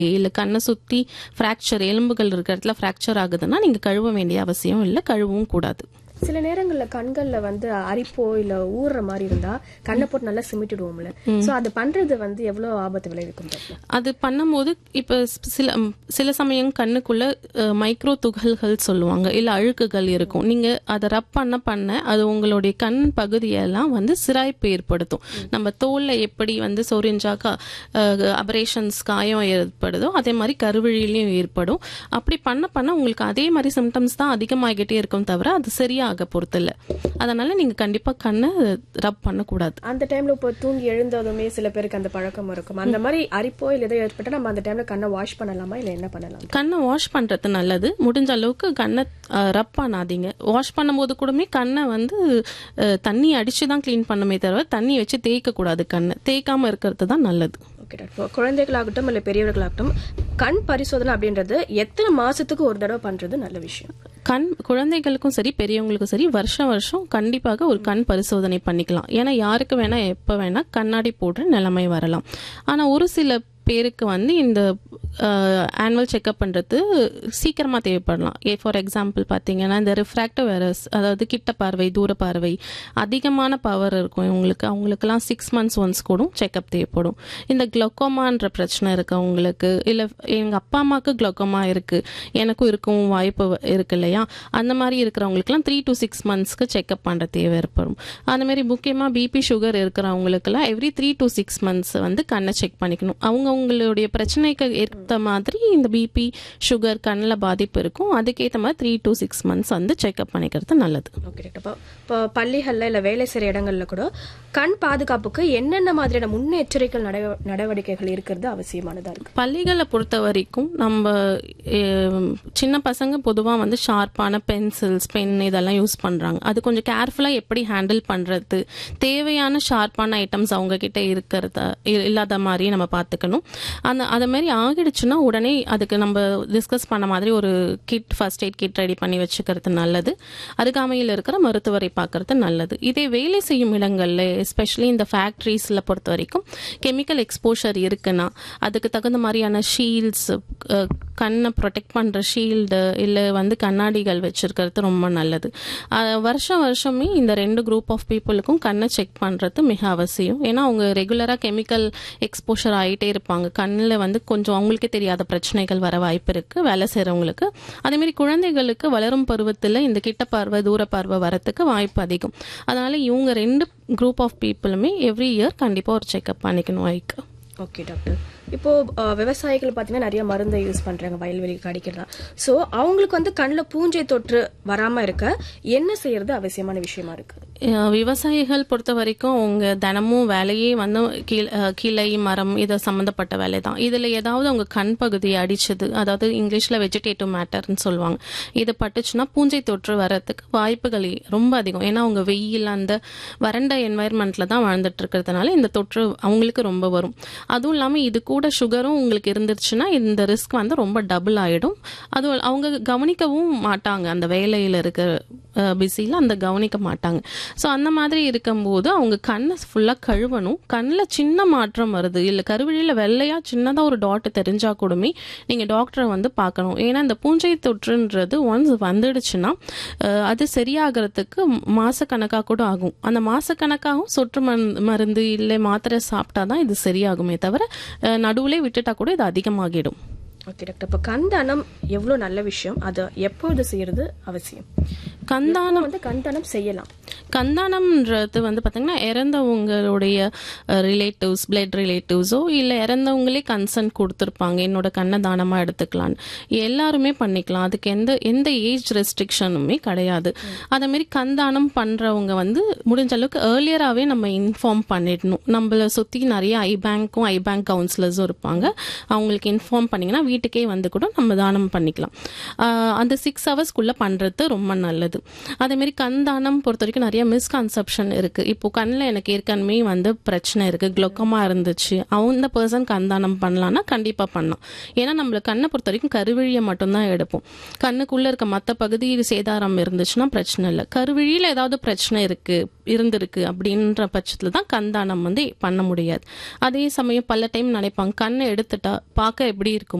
இல்ல கண்ணை சுத்தி ஃப்ராக்சர் எலும்புகள் இருக்கிற இடத்துல ஃப்ராக்சர் ஆகுதுன்னா நீங்க கழுவ வேண்டிய அவசியம் இல்லை கழுவவும் கூடாது சில நேரங்கள்ல கண்கள்ல வந்து அரிப்போ இல்ல ஊறுற மாதிரி இருந்தா கண்ணை போட்டு நல்லா சிமிட்டிடுவோம்ல சோ அது பண்றது வந்து எவ்வளவு ஆபத்து விளைவிக்கும் டாக்டர்? அது பண்ணும்போது இப்போ சில ம், சில சமயம் கண்ணுக்குள்ள அஹ், மைக்ரோ துகள்கள் சொல்லுவாங்க இல்ல அழுக்குகள் இருக்கும் நீங்க அதை ரப் பண்ண பண்ண அது உங்களுடைய கண் பகுதியெல்லாம் வந்து சிராய்ப்பு ஏற்படுத்தும் நம்ம தோல்ல எப்படி வந்து சொரிஞ்சா அபரேஷன்ஸ் காயம் ஏற்படுதோ அதே மாதிரி கருவழியிலையும் ஏற்படும் அப்படி பண்ண பண்ண உங்களுக்கு அதே மாதிரி சிம்டம்ஸ் தான் அதிகமாகிட்டே இருக்கும் தவிர அது சரியாக பொறுத்தில்ல அதனால நீங்க கண்டிப்பா கண்ணை ரப் பண்ணக்கூடாது அந்த டைம்ல இப்போ தூங்கி எழுந்ததுமே சில பேருக்கு அந்த பழக்கம் இருக்கும் அந்த மாதிரி அரிப்போ இல்ல ஏதோ ஏற்பட்டா நம்ம அந்த டைம்ல கண்ணை வாஷ் பண்ணலாமா இல்ல என்ன பண்ணலாம் கண்ணை வாஷ் பண்றது நல்லது முடிஞ்ச அளவுக்கு கண்ணை ரப் பண்ணாதீங்க வாஷ் பண்ணும்போது கூடமே கண்ணை வந்து அஹ், தண்ணி அடிச்சு தான் க்ளீன் பண்ணுமே தவிர தண்ணி வச்சு தேய்க்க கூடாது கண்ணை தேய்க்காம இருக்கிறது தான் நல்லது ஓகே டாக்டர் இப்போ குழந்தைகளாகட்டும் இல்ல பெரியவர்களாகட்டும் கண் பரிசோதனை அப்படின்றது எத்தனை மாசத்துக்கு ஒரு தடவை பண்றது நல்ல விஷயம் கண் குழந்தைகளுக்கும் சரி பெரியவங்களுக்கும் சரி வருஷம் வருஷம் கண்டிப்பாக ஒரு கண் பரிசோதனை பண்ணிக்கலாம் ஏன்னா யாருக்கு வேணா எப்ப வேணா கண்ணாடி போடுற நிலைமை வரலாம் ஆனா ஒரு சில பேருக்கு வந்து இந்த ஆனுவல் செக்அப் பண்ணுறது சீக்கிரமாக தேவைப்படலாம் ஏ ஃபார் எக்ஸாம்பிள் பார்த்தீங்கன்னா இந்த ரிஃப்ராக்டிவ் எரர்ஸ் அதாவது கிட்ட பார்வை தூர பார்வை அதிகமான பவர் இருக்கும் இவங்களுக்கு அவங்களுக்குலாம் சிக்ஸ் மந்த்ஸ் ஒன்ஸ் கூட செக்அப் தேவைப்படும் இந்த குளோக்கோமான்ற பிரச்சனை இருக்கு அவங்களுக்கு இல்லை எங்கள் அப்பா அம்மாவுக்கு குளோக்கோமா இருக்குது எனக்கும் இருக்கும் வாய்ப்பு வ- இருக்கு இல்லையா அந்த மாதிரி இருக்கிறவங்களுக்குலாம் த்ரீ டு சிக்ஸ் மந்த்ஸ்க்கு செக்அப் பண்ணுற தேவை ஏற்படும் அந்த மாதிரி முக்கியமாக பிபி சுகர் இருக்கிறவங்களுக்குலாம் every three to six months வந்து கண்ணை செக் பண்ணிக்கணும் அவங்க அவங்களுடைய பிரச்சனைக்கு ஏற்ற மாதிரி இந்த பிபி சுகர் கண்ணில் பாதிப்பு இருக்கும் அதுக்கேற்ற மாதிரி த்ரீ டு சிக்ஸ் மந்த்ஸ் வந்து செக்அப் பண்ணிக்கிறது நல்லது ஓகே டாக்டர் இப்போ இப்போ பள்ளிகள்ல இல்ல வேலை செய்யற இடங்கள்ல கூட கண் பாதுகாப்புக்கு என்னென்ன மாதிரியான முன்னெச்சரிக்கை நடவ- நடவடிக்கைகள் இருக்கிறது அவசியமானதா இருக்கு பள்ளிகளை பொறுத்த வரைக்கும் நம்ம அஹ், சின்ன பசங்க பொதுவாக வந்து ஷார்ப்பான பென்சில்ஸ் பென் இதெல்லாம் யூஸ் பண்ணுறாங்க அது கொஞ்சம் கேர்ஃபுல்லாக எப்படி ஹேண்டில் பண்ணுறது தேவையான ஷார்ப்பான ஐட்டம்ஸ் அவங்க கிட்ட இருக்கிறத இ- இல்லாத மாதிரி நம்ம பார்த்துக்கணும் அந்த அது மாதிரி ஆகிடுச்சுன்னா உடனே அதுக்கு நம்ம டிஸ்கஸ் பண்ண மாதிரி ஒரு kit first aid kit ready பண்ணி வச்சுக்கிறது நல்லது அருகாமையில் இருக்கிற மருத்துவரை பார்க்கறது நல்லது இதே வேலை செய்யும் இடங்கள்ல எஸ்பெஷலி இந்த ஃபேக்ட்ரிஸில் பொறுத்த வரைக்கும் கெமிக்கல் எக்ஸ்போஷர் இருக்குன்னா அதுக்கு தகுந்த மாதிரியான ஷீல்ட்ஸ் கண்ணை ப்ரொடெக்ட் பண்ணுற ஷீல்டு இல்லை வந்து கண்ணாடிகள் வச்சிருக்கிறது ரொம்ப நல்லது அஹ், வருஷம் வருஷமே இந்த ரெண்டு குரூப் ஆஃப் பீப்புளுக்கும் கண்ணை செக் பண்ணுறது மிக அவசியம் ஏன்னா அவங்க ரெகுலராக கெமிக்கல் எக்ஸ்போஷர் ஆகிட்டே இருப்பாங்க கண்ணில் வந்து கொஞ்சம் அவங்களுக்கே தெரியாத பிரச்சனைகள் வர வாய்ப்பு இருக்கு வேலை செய்கிறவங்களுக்கு அதேமாரி குழந்தைகளுக்கு வளரும் பருவத்தில் இந்த கிட்ட பார்வை தூர பார்வை வரத்துக்கு வாய்ப்பு அதிகம் அதனால இவங்க ரெண்டு குரூப் ஆஃப் பீப்புளுமே எவ்ரி இயர் கண்டிப்பாக ஒரு செக்அப் பண்ணிக்கணும் ஐக்கு ஓகே டாக்டர் இப்போ அஹ், விவசாயிகள் பார்த்தீங்கன்னா நிறைய மருந்தை யூஸ் பண்றாங்க வயல்வெளிக்கு அடிக்கிறதா ஸோ அவங்களுக்கு வந்து கண்ணில் பூஞ்சை தொற்று வராம இருக்க என்ன செய்யறது அவசியமான விஷயமா இருக்கு அஹ் விவசாயிகள் பொறுத்த வரைக்கும் அவங்க தினமும் வேலையே வந்து கீழ- அஹ் கிளை மரம் இது சம்மந்தப்பட்ட வேலை தான் இதில் ஏதாவது அவங்க கண் பகுதியை அடிச்சது அதாவது இங்கிலீஷில் வெஜிடேட்டிவ் மேட்டர்னு சொல்லுவாங்க இது பட்டுச்சுன்னா பூஞ்சை தொற்று வரத்துக்கு வாய்ப்புகள் ரொம்ப அதிகம் ஏன்னா அவங்க வெயில் அந்த வறண்ட என்வாயர்மெண்ட்ல தான் வாழ்ந்துட்டு இருக்கிறதுனால இந்த தொற்று அவங்களுக்கு ரொம்ப வரும் அதுவும் இல்லாமல் இது கூட சுகரும் உங்களுக்கு இருந்துருச்சுன்னா இந்த ரிஸ்க் வந்து ரொம்ப டபுள் ஆயிடும் அதுவும் அவங்க கவனிக்கவும் மாட்டாங்க அந்த வேலையில் இருக்கிற பிஸியில் அந்த கவனிக்க மாட்டாங்க ஸோ அந்த மாதிரி இருக்கும்போது அவங்க கண்ணை ஃபுல்லாக கழுவணும் கண்ணில் சின்ன மாற்றம் வருது இல்லை கருவழியில் வெள்ளையாக சின்னதாக ஒரு டாட் தெரிஞ்சா கூடமே நீங்கள் டாக்டரை வந்து பார்க்கணும் ஏன்னா இந்த பூஞ்சை தொற்றுன்றது ஒன்ஸ் வந்துடுச்சுன்னா அஹ், அது சரியாகிறதுக்கு மாசக்கணக்காக கூட ஆகும் அந்த மாசக்கணக்காகவும் சொற்று மருந்து மருந்து இல்லை மாத்திரை சாப்பிட்டா தான் இது சரியாகுமே தவிர நடுவுலே விட்டுட்டா கூட இது அதிகமாகிடும் ஓகே டாக்டர் இப்போ கண்தானம் எவ்வளோ நல்ல விஷயம் அதை எப்பொழுது செய்யறது அவசியம் கந்தானம் வந்து கண்தானம் செய்யலாம் கந்தானம்ன்றது வந்து பார்த்தீங்கன்னா இறந்தவங்களுடைய ரிலேட்டிவ்ஸ் பிளட் ரிலேட்டிவ்ஸோ இல்லை இறந்தவங்களே கன்சன்ட் கொடுத்துருப்பாங்க என்னோட கண்ணை தானமாக எடுத்துக்கலான்னு எல்லாருமே பண்ணிக்கலாம் அதுக்கு எந்த எந்த ஏஜ் ரெஸ்ட்ரிக்ஷனுமே கிடையாது அதே மாதிரி கந்தானம் பண்ணுறவங்க வந்து முடிஞ்ச அளவுக்கு ஏர்லியராகவே நம்ம இன்ஃபார்ம் பண்ணிடணும் நம்மளை சுற்றி நிறைய ஐ பேங்க்கும் ஐ பேங்க் கவுன்சிலர்ஸும் இருப்பாங்க அவங்களுக்கு இன்ஃபார்ம் பண்ணிங்கன்னா வீட்டுக்கு வீட்டுக்கே வந்து கூட நம்ம தானம் பண்ணிக்கலாம் ஆஹ் அந்த சிக்ஸ் ஹவர்ஸ்க்குள்ளே பண்ணுறது ரொம்ப நல்லது அதேமாரி கண் தானம் பொறுத்த வரைக்கும் நிறைய மிஸ்கன்செப்ஷன் இருக்குது இப்போ கண்ணில் எனக்கு ஏற்கனவே வந்து பிரச்சனை இருக்குது குளோக்கமா இருந்துச்சு அந்த பர்சன் கண் தானம் பண்ணலான்னா கண்டிப்பாக பண்ணலாம் ஏன்னா நம்மள கண்ணை பொறுத்த வரைக்கும் கருவிழியை மட்டும்தான் எடுப்போம் கண்ணுக்குள்ளே இருக்க மற்ற பகுதி சேதாரம் இருந்துச்சுன்னா பிரச்சனை இல்லை கருவிழியில் ஏதாவது பிரச்சனை இருக்குது இருந்திருக்கு அப்படின்ற பட்சத்தில் தான் கண் தானம் வந்து பண்ண முடியாது அதே சமயம் பல டைம் நினைப்பாங்க கண்ணை எடுத்துட்டா பார்க்க எப்படி இருக்கும்